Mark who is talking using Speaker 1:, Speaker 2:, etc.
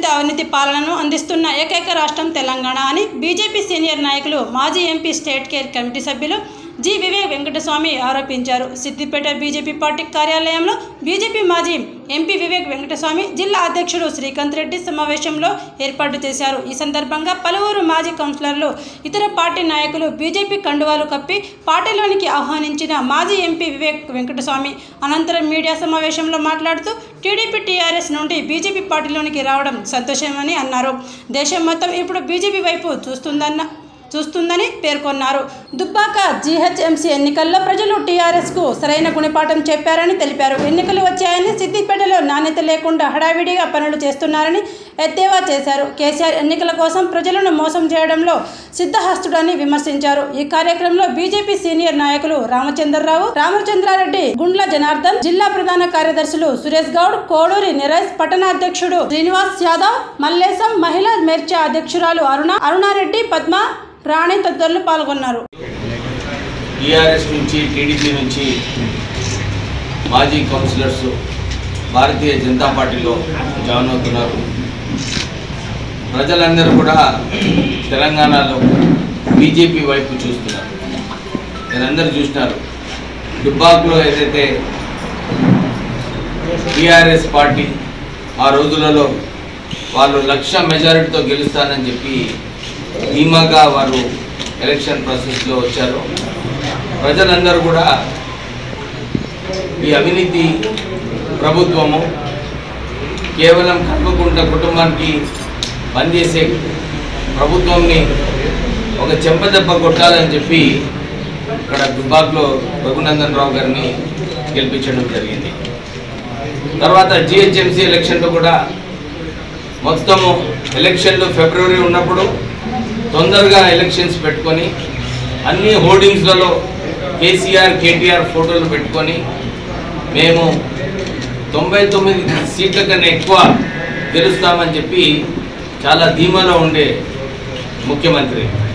Speaker 1: అవినీతి పాలనను అందిస్తున్న ఏకైక రాష్ట్రం తెలంగాణ అని బీజేపీ సీనియర్ నాయకులు మాజీ ఎంపీ స్టేట్ కేర్ కమిటీ సభ్యులు జి వివేక్ వెంకటస్వామి ఆరోపించారు సిద్దిపేట బీజేపీ పార్టీ కార్యాలయంలో బీజేపీ మాజీ ఎంపీ వివేక్ వెంకటస్వామి జిల్లా అధ్యక్షుడు శ్రీకాంత్ రెడ్డి సమావేశంలో ఏర్పాటు చేశారు ఈ సందర్భంగా పలువురు మాజీ కౌన్సిలర్లు ఇతర పార్టీ నాయకులు బీజేపీ కండువాలు కప్పి పార్టీలోనికి ఆహ్వానించిన మాజీ ఎంపీ వివేక్ వెంకటస్వామి అనంతరం మీడియా సమావేశంలో మాట్లాడుతూ టీడీపీ టీఆర్ఎస్ నుండి బీజేపీ పార్టీలోనికి రావడం సంతోషమని అన్నారు దేశం మొత్తం ఇప్పుడు బీజేపీ వైపు చూస్తుందన్న చూస్తుందని పేర్కొన్నారు దుబ్బాక జీహెచ్ఎంసీ ఎన్నికల్లో ప్రజలు టీఆర్ఎస్కు సరైన గుణపాఠం చెప్పారని తెలిపారు ఎన్నికలు వచ్చాయని సిద్దిపేటలో నాణ్యత లేకుండా హడావిడిగా పనులు చేస్తున్నారని ఎద్దేవా చేశారు కేసీఆర్ ఎన్నికల కోసం ప్రజలను మోసం చేయడంలో సిద్ధహస్తుడని విమర్శించారు ఈ కార్యక్రమంలో బీజేపీ సీనియర్ నాయకులు రామచంద్రరావు రామచంద్రారెడ్డి గుండ్ల జనార్దన్ జిల్లా ప్రధాన కార్యదర్శులు సురేష్ గౌడ్ కోడూరి నిరేష్ పట్టణ అధ్యక్షుడు శ్రీనివాస్ యాదవ్ మల్లేశం మహిళా మేర్చా అధ్యక్షురాలు అరుణ అరుణారెడ్డి పద్మ రాణి తదితరులు పాల్గొన్నారు
Speaker 2: టీఆర్ఎస్ నుంచి టీడీపీ నుంచి మాజీ కౌన్సిలర్స్ భారతీయ జనతా పార్టీలో జాయిన్ అవుతున్నారు ప్రజలందరూ కూడా తెలంగాణలో బీజేపీ వైపు చూస్తున్నారు మీరందరూ చూసినారు దుబ్బాకులో ఏదైతే టీఆర్ఎస్ పార్టీ ఆ రోజులలో వాళ్ళు లక్ష మెజారిటీతో గెలుస్తానని చెప్పి ధీమాగా వారు ఎలక్షన్ ప్రాసెస్లో వచ్చారు ప్రజలందరూ కూడా ఈ అవినీతి ప్రభుత్వము కేవలం కల్పకుంట కుటుంబానికి పనిచేసే ప్రభుత్వంని ఒక చెంపదెబ్బ కొట్టాలని చెప్పి ఇక్కడ దుబ్బాక్లో రఘునందన్ రావు గారిని గెలిపించడం జరిగింది తర్వాత జిహెచ్ఎంసీ ఎలక్షన్లో కూడా మొత్తము ఎలక్షన్లు ఫిబ్రవరి ఉన్నప్పుడు తొందరగా ఎలక్షన్స్ పెట్టుకొని అన్ని హోర్డింగ్స్లలో కేసీఆర్ కేటీఆర్ ఫోటోలు పెట్టుకొని మేము తొంభై తొమ్మిది సీట్ల కన్నా ఎక్కువ గెలుస్తామని చెప్పి చాలా ధీమాలో ఉండే ముఖ్యమంత్రి